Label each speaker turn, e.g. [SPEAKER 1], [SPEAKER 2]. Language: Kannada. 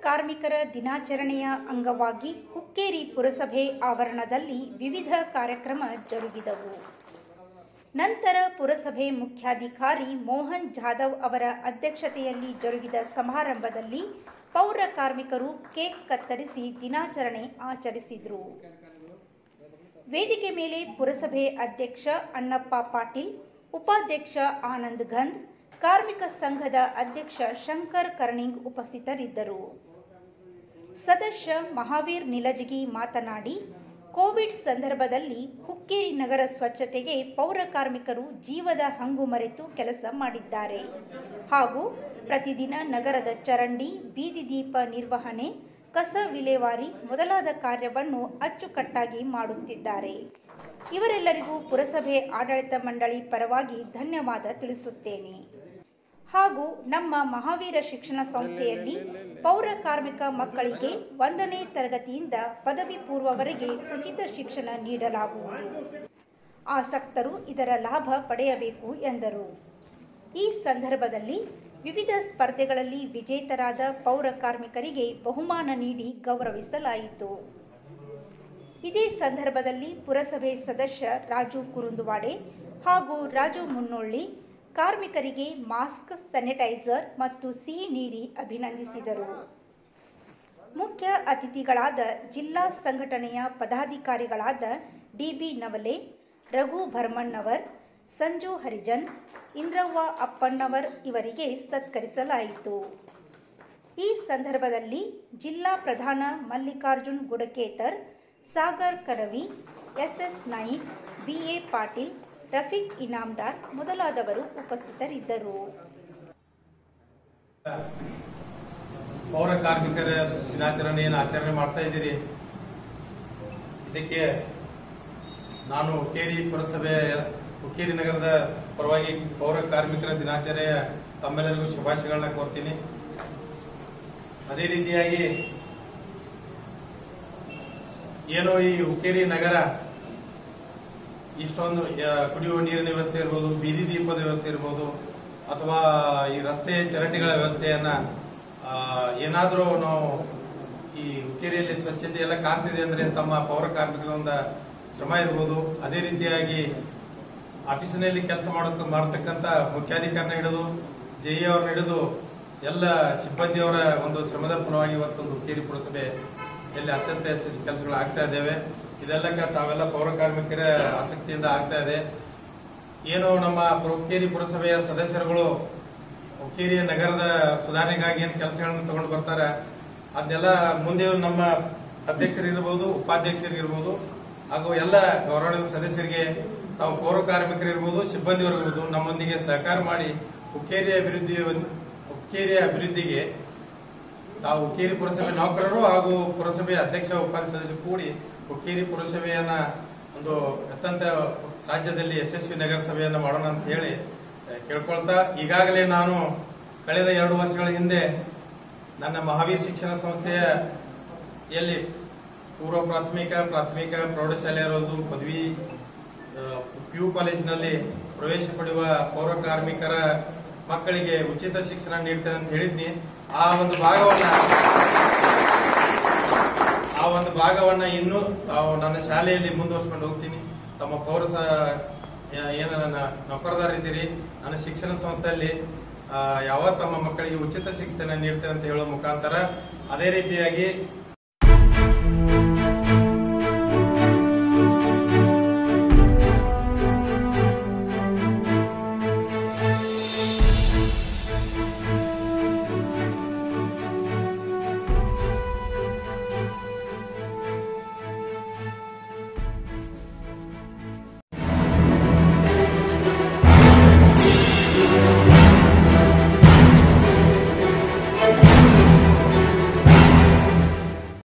[SPEAKER 1] ಕಾರ್ಮಿಕರ ದಿನಾಚರಣೆಯ ಅಂಗವಾಗಿ ಹುಕ್ಕೇರಿ ಪುರಸಭೆ ಆವರಣದಲ್ಲಿ ವಿವಿಧ ಕಾರ್ಯಕ್ರಮ ಜರುಗಿದವು ನಂತರ ಪುರಸಭೆ ಮುಖ್ಯಾಧಿಕಾರಿ ಮೋಹನ್ ಜಾಧವ್ ಅವರ ಅಧ್ಯಕ್ಷತೆಯಲ್ಲಿ ಜರುಗಿದ ಸಮಾರಂಭದಲ್ಲಿ ಪೌರ ಕಾರ್ಮಿಕರು ಕೇಕ್ ಕತ್ತರಿಸಿ ದಿನಾಚರಣೆ ಆಚರಿಸಿದರು ವೇದಿಕೆ ಮೇಲೆ ಪುರಸಭೆ ಅಧ್ಯಕ್ಷ ಅಣ್ಣಪ್ಪ ಪಾಟೀಲ್ ಉಪಾಧ್ಯಕ್ಷ ಆನಂದ್ ಗಂಧ್ ಕಾರ್ಮಿಕ ಸಂಘದ ಅಧ್ಯಕ್ಷ ಶಂಕರ್ ಕರ್ಣಿಂಗ್ ಉಪಸ್ಥಿತರಿದ್ದರು ಸದಸ್ಯ ಮಹಾವೀರ್ ನಿಲಜಗಿ ಮಾತನಾಡಿ ಕೋವಿಡ್ ಸಂದರ್ಭದಲ್ಲಿ ಹುಕ್ಕೇರಿ ನಗರ ಸ್ವಚ್ಛತೆಗೆ ಪೌರ ಕಾರ್ಮಿಕರು ಜೀವದ ಹಂಗು ಮರೆತು ಕೆಲಸ ಮಾಡಿದ್ದಾರೆ ಹಾಗೂ ಪ್ರತಿದಿನ ನಗರದ ಚರಂಡಿ ಬೀದಿ ದೀಪ ನಿರ್ವಹಣೆ ಕಸ ವಿಲೇವಾರಿ ಮೊದಲಾದ ಕಾರ್ಯವನ್ನು ಅಚ್ಚುಕಟ್ಟಾಗಿ ಮಾಡುತ್ತಿದ್ದಾರೆ ಇವರೆಲ್ಲರಿಗೂ ಪುರಸಭೆ ಆಡಳಿತ ಮಂಡಳಿ ಪರವಾಗಿ ಧನ್ಯವಾದ ತಿಳಿಸುತ್ತೇನೆ ಹಾಗೂ ನಮ್ಮ ಮಹಾವೀರ ಶಿಕ್ಷಣ ಸಂಸ್ಥೆಯಲ್ಲಿ ಪೌರ ಕಾರ್ಮಿಕ ಮಕ್ಕಳಿಗೆ ಒಂದನೇ ತರಗತಿಯಿಂದ ಪದವಿ ಪೂರ್ವವರೆಗೆ ಉಚಿತ ಶಿಕ್ಷಣ ನೀಡಲಾಗುವುದು ಆಸಕ್ತರು ಇದರ ಲಾಭ ಪಡೆಯಬೇಕು ಎಂದರು ಈ ಸಂದರ್ಭದಲ್ಲಿ ವಿವಿಧ ಸ್ಪರ್ಧೆಗಳಲ್ಲಿ ವಿಜೇತರಾದ ಪೌರ ಕಾರ್ಮಿಕರಿಗೆ ಬಹುಮಾನ ನೀಡಿ ಗೌರವಿಸಲಾಯಿತು ಇದೇ ಸಂದರ್ಭದಲ್ಲಿ ಪುರಸಭೆ ಸದಸ್ಯ ರಾಜು ಕುರುಂದುವಾಡೆ ಹಾಗೂ ರಾಜು ಮುನ್ನೊಳ್ಳಿ ಕಾರ್ಮಿಕರಿಗೆ ಮಾಸ್ಕ್ ಸ್ಯಾನಿಟೈಸರ್ ಮತ್ತು ಸಿಹಿ ನೀಡಿ ಅಭಿನಂದಿಸಿದರು ಮುಖ್ಯ ಅತಿಥಿಗಳಾದ ಜಿಲ್ಲಾ ಸಂಘಟನೆಯ ಪದಾಧಿಕಾರಿಗಳಾದ ಡಿಬಿ ನವಲೆ ರಘು ಭರ್ಮಣ್ಣವರ್ ಸಂಜು ಹರಿಜನ್ ಇಂದ್ರವ್ವ ಅಪ್ಪಣ್ಣವರ್ ಇವರಿಗೆ ಸತ್ಕರಿಸಲಾಯಿತು ಈ ಸಂದರ್ಭದಲ್ಲಿ ಜಿಲ್ಲಾ ಪ್ರಧಾನ ಮಲ್ಲಿಕಾರ್ಜುನ್ ಗುಡಕೇತರ್ ಸಾಗರ್ ಕಡವಿ ಎಸ್ಎಸ್ ನಾಯಿಕ್ ಬಿಎ ಪಾಟೀಲ್ ರಫೀಕ್ ಇನಾಮ್ದಾರ್ ಮೊದಲಾದವರು ಉಪಸ್ಥಿತರಿದ್ದರು
[SPEAKER 2] ಪೌರ ಕಾರ್ಮಿಕರ ದಿನಾಚರಣೆಯನ್ನು ಆಚರಣೆ ಮಾಡ್ತಾ ಇದ್ದೀರಿ ಇದಕ್ಕೆ ನಾನು ಹುಕ್ಕೇರಿ ಪುರಸಭೆ ಹುಕ್ಕೇರಿ ನಗರದ ಪರವಾಗಿ ಪೌರ ಕಾರ್ಮಿಕರ ದಿನಾಚರಣೆಯ ತಮ್ಮೆಲ್ಲರಿಗೂ ಶುಭಾಶಯಗಳನ್ನ ಕೋರ್ತೀನಿ ಅದೇ ರೀತಿಯಾಗಿ ಏನೋ ಈ ಹುಕ್ಕೇರಿ ನಗರ ಇಷ್ಟೊಂದು ಆ, ಕುಡಿಯುವ ನೀರಿನ ವ್ಯವಸ್ಥೆ ಇರ್ಬೋದು ಬೀದಿ ದೀಪದ ವ್ಯವಸ್ಥೆ ಇರ್ಬೋದು ಅಥವಾ ಈ ರಸ್ತೆ ಚರಂಡಿಗಳ ವ್ಯವಸ್ಥೆಯನ್ನ ಆ, ಏನಾದ್ರೂ ನಾವು ಈ ಹುಕ್ಕೇರಿಯಲ್ಲಿ ಸ್ವಚ್ಛತೆ ಎಲ್ಲ ಕಾಣ್ತಿದೆ ಅಂದ್ರೆ ತಮ್ಮ ಪೌರ ಕಾರ್ಮಿಕರ ಒಂದು ಶ್ರಮ ಇರ್ಬೋದು ಅದೇ ರೀತಿಯಾಗಿ ಆಫೀಸಿನಲ್ಲಿ ಕೆಲಸ ಮಾಡೋಕ್ ಮಾಡತಕ್ಕಂತ ಮುಖ್ಯಾಧಿಕಾರಿನ ಹಿಡಿದು ಜೆ ಅವ್ರನ್ನ ಹಿಡಿದು ಎಲ್ಲ ಸಿಬ್ಬಂದಿಯವರ ಒಂದು ಶ್ರಮದ ಫಲವಾಗಿ ಇವತ್ತೊಂದು ಹುಕ್ಕೇರಿ ಪುರಸಭೆ ಇಲ್ಲಿ ಅತ್ಯಂತ ಯಶಸ್ವಿ ಕೆಲಸಗಳು ಆಗ್ತಾ ಇದ್ದೇವೆ ಇದೆಲ್ಲಕ್ಕ ತಾವೆಲ್ಲ ಪೌರ ಕಾರ್ಮಿಕರ ಆಸಕ್ತಿಯಿಂದ ಆಗ್ತಾ ಇದೆ ಏನು ನಮ್ಮ ಹುಕ್ಕೇರಿ ಪುರಸಭೆಯ ಸದಸ್ಯರುಗಳು ಹುಕ್ಕೇರಿಯ ನಗರದ ಸುಧಾರಣೆಗಾಗಿ ಏನು ಕೆಲಸಗಳನ್ನು ತಗೊಂಡು ಬರ್ತಾರೆ ಅದನ್ನೆಲ್ಲ ಮುಂದೆ ನಮ್ಮ ಅಧ್ಯಕ್ಷರಿರ್ಬೋದು ಉಪಾಧ್ಯಕ್ಷರಿರ್ಬೋದು ಹಾಗೂ ಎಲ್ಲ ಗೌರವಾನ್ವಿತ ಸದಸ್ಯರಿಗೆ ತಾವು ಪೌರ ಕಾರ್ಮಿಕರಿರ್ಬೋದು ಸಿಬ್ಬಂದಿಯವರಿರ್ಬೋದು ನಮ್ಮೊಂದಿಗೆ ಸಹಕಾರ ಮಾಡಿ ಹುಕ್ಕೇರಿಯ ಅಭಿವೃದ್ಧಿ ಹುಕ್ಕೇರಿಯ ಅಭಿವೃದ್ಧಿಗೆ ತಾವು ಹುಕ್ಕೇರಿ ಪುರಸಭೆ ನೌಕರರು ಹಾಗೂ ಪುರಸಭೆಯ ಅಧ್ಯಕ್ಷ ಉಪಾಧ್ಯಕ್ಷ ಸದಸ್ಯರು ಕೂಡಿ ಹುಕ್ಕೇರಿ ಪುರಸಭೆಯನ್ನ ಒಂದು ಅತ್ಯಂತ ರಾಜ್ಯದಲ್ಲಿ ಯಶಸ್ವಿ ನಗರಸಭೆಯನ್ನ ಮಾಡೋಣ ಅಂತ ಹೇಳಿ ಆ, ಕೇಳ್ಕೊಳ್ತಾ ಈಗಾಗಲೇ ನಾನು ಕಳೆದ ಎರಡು ವರ್ಷಗಳ ಹಿಂದೆ ನನ್ನ ಮಹಾವೀರ್ ಶಿಕ್ಷಣ ಸಂಸ್ಥೆಯ ಎಲ್ಲಿ ಪೂರ್ವ ಪ್ರಾಥಮಿಕ ಪ್ರಾಥಮಿಕ ಪ್ರೌಢಶಾಲೆ ಇರೋದು ಪದವಿ ಪಿ ಯು ಕಾಲೇಜಿನಲ್ಲಿ ಪ್ರವೇಶ ಪಡೆಯುವ ಪೌರ ಕಾರ್ಮಿಕರ ಮಕ್ಕಳಿಗೆ ಉಚಿತ ಶಿಕ್ಷಣ ನೀಡ್ತೇನೆ ಅಂತ ಹೇಳಿದ್ನಿ ಆ ಒಂದು ಭಾಗವನ್ನ ಆ ಒಂದು ಭಾಗವನ್ನ ಇನ್ನೂ ತಾವು ನನ್ನ ಶಾಲೆಯಲ್ಲಿ ಮುಂದುವರ್ಸ್ಕೊಂಡು ಹೋಗ್ತೀನಿ ತಮ್ಮ ಪೌರ ಸ- ಏ- ಏನು ನನ್ನ ನೌಕರದಾರಿದ್ದೀರಿ ನನ್ನ ಶಿಕ್ಷಣ ಸಂಸ್ಥೆಯಲ್ಲಿ ಆ, ಯಾವ ತಮ್ಮ ಮಕ್ಕಳಿಗೆ ಉಚಿತ ಶಿಕ್ಷಣ ನೀಡ್ತೇನೆ ಅಂತ ಹೇಳೋ ಮುಖಾಂತರ ಅದೇ ರೀತಿಯಾಗಿ